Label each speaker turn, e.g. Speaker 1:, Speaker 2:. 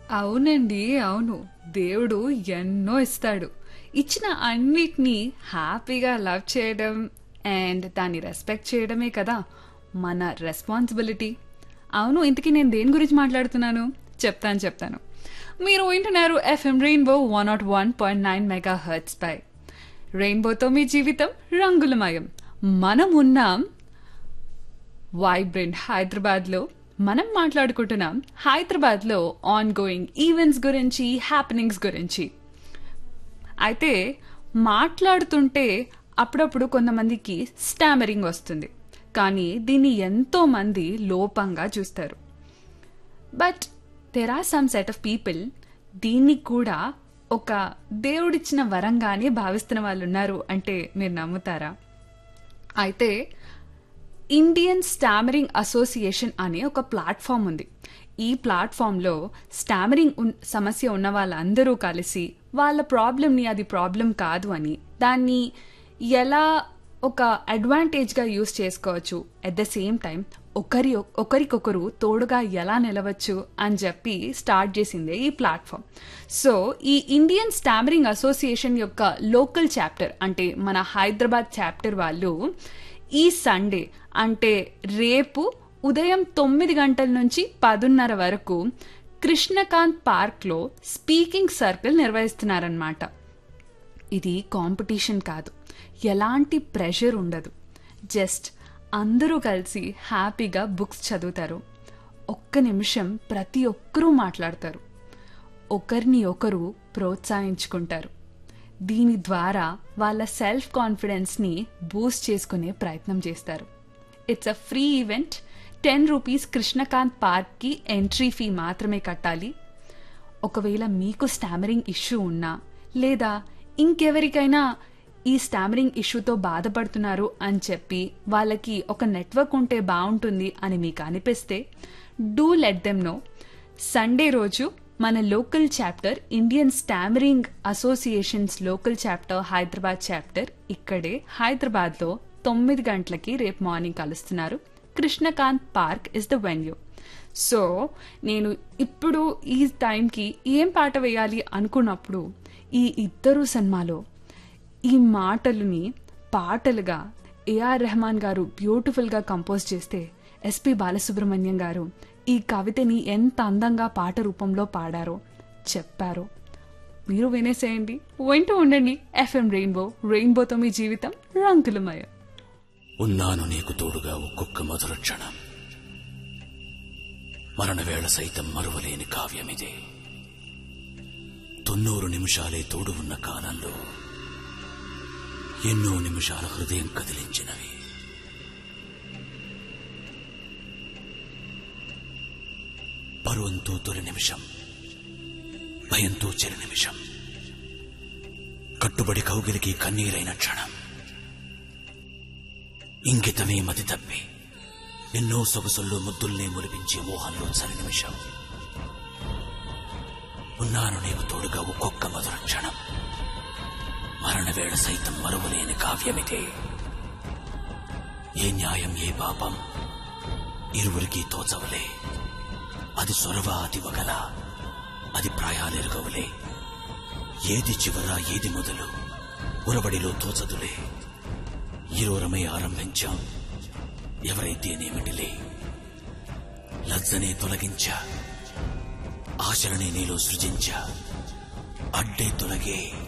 Speaker 1: అవునండి అవును దేవుడు ఎన్నో ఇస్తాడు ఇచ్చిన అన్నిటినీ హ్యాపీగా లవ్ చేయడం అండ్ దాన్ని రెస్పెక్ట్ చేయడమే కదా మన రెస్పాన్సిబిలిటీ అవును ఇంతకీ నేను దేని గురించి మాట్లాడుతున్నాను చెప్తాను చెప్తాను మీరు వింటున్నారు FM Rainbow one not one point nine megahertz పై రెయిన్బోతో మీ జీవితం రంగులమయం మనం ఉన్నాం వైబ్రెంట్ హైదరాబాద్లో మనం మాట్లాడుకుంటున్నాం హైదరాబాద్లో ఆన్ గోయింగ్ ఈవెంట్స్ గురించి హ్యాపెనింగ్స్ గురించి అయితే మాట్లాడుతుంటే అప్పుడప్పుడు కొంతమందికి స్టామరింగ్ వస్తుంది కానీ దీన్ని ఎంతో మంది లోపంగా చూస్తారు but there are some set of people దీన్ని కూడా ఒక దేవుడిచ్చిన వరంగానే భావిస్తున్న వాళ్ళు ఉన్నారు అంటే మీరు నమ్ముతారా అయితే ఇండియన్ స్టామరింగ్ అసోసియేషన్ అనే ఒక ప్లాట్ఫామ్ ఉంది ఈ ప్లాట్ఫామ్లో స్టామరింగ్ ఉన్- సమస్య ఉన్న వాళ్ళందరూ కలిసి వాళ్ళ ప్రాబ్లమ్ని అది ప్రాబ్లం కాదు అని దాన్ని ఎలా ఒక అడ్వాంటేజ్గా యూస్ చేసుకోవచ్చు అట్ ద సేమ్ టైం ఒకరి ఒకరికొకరు తోడుగా ఎలా నిలవచ్చు అని చెప్పి స్టార్ట్ చేసిందే ఈ ప్లాట్ఫామ్ సో ఈ ఇండియన్ స్టామరింగ్ అసోసియేషన్ యొక్క లోకల్ చాప్టర్ అంటే మన హైదరాబాద్ చాప్టర్ వాళ్ళు ఈ సండే అంటే రేపు ఉదయం తొమ్మిది గంటల నుంచి పదున్నర వరకు కృష్ణకాంత్ పార్క్లో స్పీకింగ్ సర్కిల్ నిర్వహిస్తున్నారన్నమాట ఇది కాంపిటీషన్ కాదు ఎలాంటి ప్రెషర్ ఉండదు జస్ట్ అందరూ కలిసి హ్యాపీగా బుక్స్ చదువుతారు ఒక్క నిమిషం ప్రతి ఒక్కరూ మాట్లాడతారు ఒకరిని ఒకరు ప్రోత్సహించుకుంటారు దీని ద్వారా వాళ్ళ సెల్ఫ్ కాన్ఫిడెన్స్ని బూస్ట్ చేసుకునే ప్రయత్నం చేస్తారు it's a free event ten rupees Krishnakanth పార్క్కి ఎంట్రీ ఫీ మాత్రమే కట్టాలి ఒకవేళ మీకు స్టామరింగ్ ఇష్యూ ఉన్నా లేదా ఇంకెవరికైనా ఈ స్టామరింగ్ ఇష్యూతో బాధపడుతున్నారు అని చెప్పి వాళ్ళకి ఒక నెట్వర్క్ ఉంటే బాగుంటుంది అని మీకు అనిపిస్తే do let them know Sunday రోజు మన local chapter Indian stammering associations local chapter Hyderabad chapter ఇక్కడే హైదరాబాద్లో తొమ్మిది గంటలకి రేపు మార్నింగ్ కలుస్తున్నారు Krishnakanth park is the venue so నేను ఇప్పుడు ఈ టైంకి ఏం పాట వేయాలి అనుకున్నప్పుడు ఈ ఇద్దరు సినిమాలో ఈ మాటలని పాటలుగా ఏఆర్ రెహమాన్ గారు బ్యూటిఫుల్గా కంపోజ్ చేస్తే ఎస్పి బాలసుబ్రహ్మణ్యం గారు ఈ కవితని ఎంత అందంగా పాట రూపంలో పాడారో చెప్పారో మీరు వినేసేయండి వింటూ ఉండండి ఎఫ్ఎం రెయిన్బో రెయిన్బోతో మీ జీవితం రంగులమయం
Speaker 2: ఉన్నాను నీకు తోడుగా ఒక్కొక్క మధుర క్షణం మరణవేళ సైతం మరువలేని కావ్యమిదే తొన్నూరు నిమిషాలే తోడు ఉన్న కాలంలో ఎన్నో నిమిషాల హృదయం కదిలించినవి పరువంతో తొలి నిమిషం భయంతో చెరి నిమిషం కట్టుబడి కౌగిలికి కన్నీరైన క్షణం ఇంగితమే మతి తప్పి ఎన్నో సొగసుల్లో ముద్దుల్నే మురిపించే మోహంలో చలి నిమిషం ఉన్నాను నీకు తోడుగా ఒక్కొక్క మధుర క్షణం మరణవేళ సైతం మరువలేని కావ్యమిదే ఏ న్యాయం ఏ పాపం ఇరువురికి తోచవలే అది సొరవ అది వగల అది ప్రాయాలెరుగవులే ఏది చివర ఏది మొదలు ఉరబడిలో తోచదులే ఇరువురమై ఆరంభించాం ఎవరైతేనేమిటిలే లజ్జనే తొలగించా ఆశలనే నీలో సృజించా అడ్డే తొలగే